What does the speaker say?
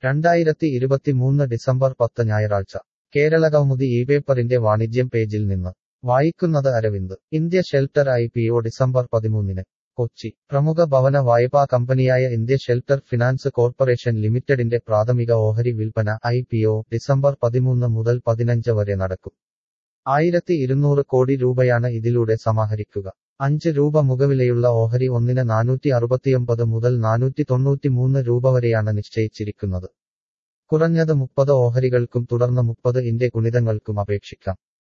രണ്ടായിരത്തി ഇരുപത്തിമൂന്ന് ഡിസംബർ പത്ത് ഞായറാഴ്ച കേരളകൗമുദി ഈ പേപ്പറിന്റെ വാണിജ്യം പേജിൽ നിന്ന് വായിക്കുന്നത് Aravind India shelter I P O December പതിമൂന്നിന് കൊച്ചി പ്രമുഖ ഭവന വായ്പാ കമ്പനിയായ ഇന്ത്യ ഷെൽട്ടർ ഫിനാൻസ് കോർപ്പറേഷൻ ലിമിറ്റഡിന്റെ പ്രാഥമിക ഓഹരി വിൽപ്പന ഐ പി ഒ ഡിസംബർ പതിമൂന്ന് മുതൽ പതിനഞ്ച് വരെ നടക്കും ആയിരത്തി ഇരുന്നൂറ് കോടി രൂപയാണ് ഇതിലൂടെ സമാഹരിക്കുക അഞ്ച് രൂപ മുഖവിലയുള്ള ഓഹരി ഒന്നിന് നാനൂറ്റി അറുപത്തിയൊമ്പത് മുതൽ നാനൂറ്റി തൊണ്ണൂറ്റിമൂന്ന് രൂപ വരെയാണ് നിശ്ചയിച്ചിരിക്കുന്നത് കുറഞ്ഞത് മുപ്പത് ഓഹരികൾക്കും തുടർന്ന് മുപ്പത് ഇന്റെ ഗുണിതങ്ങൾക്കും അപേക്ഷിക്കാം